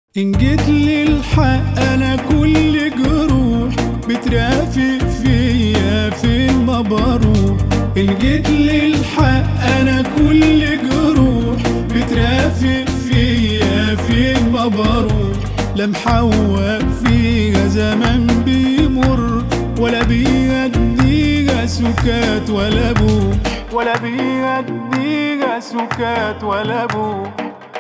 إن جيت للحق أنا كل جروح بترافق فيا فين ما بروح إن جيت للحق أنا كل جروح بترافق فيا فين ما بروح لا محوق فيها زمان بيمر ولا بيديها سكات ولا بوح ولا بيديها سكات ولا بوح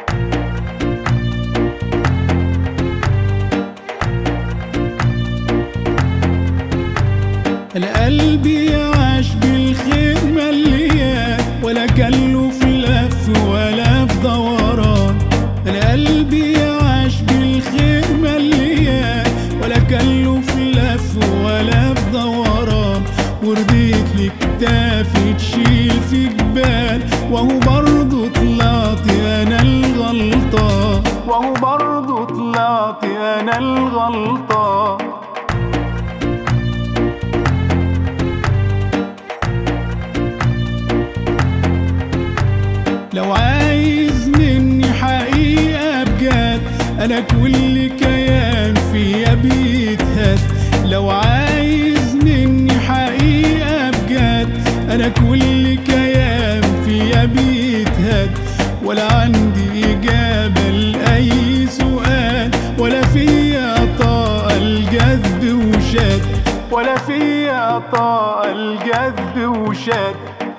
القلب يعاش بالخير مليان ولا كله في لف ولا في دوران القلب يعاش بالخير مليان ولا كله في لف ولا في دوران ورضيت لكتافي تشيل في جبال وهو برضه طلعت انا الغلطان وهو برضه طلعت انا الغلطان لو عايز مني حقيقة بجد أنا كل كيان فيا بيتهد لو عايز مني حقيقة بجد أنا كل كيان فيا بيتهد ولا عندي إجابة لأي سؤال ولا فيا طاقة الجذب وشد ولا فيا طاقة الجذب وشد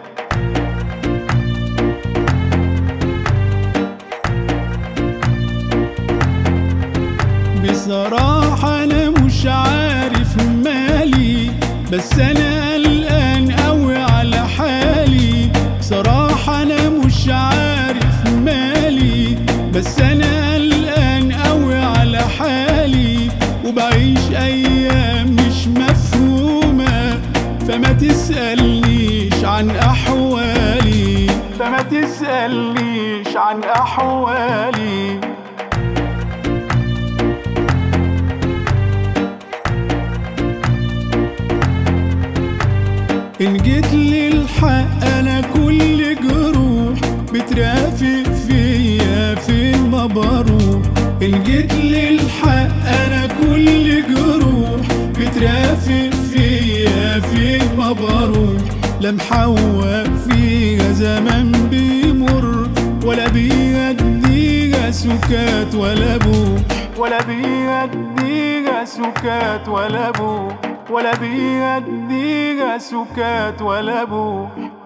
بصراحة أنا مش عارف مالي بس أنا قلقان أوي على حالي بصراحة أنا مش عارف مالي بس أنا قلقان أوي على حالي وبعيش أيام مش مفهومة فما تسألنيش عن أحوالي فما تسألنيش عن أحوالي إن جيت للحق أنا كل جروح بترافق فيا فين ما بروح إن جيت للحق أنا كل جروح بترافق فيا فين ما بروح لا محوق فيها زمان بيمر ولا بيديها سكات ولا بوح ولا بيديها سكات ولا بوح ولا بيديها سكات ولا بوح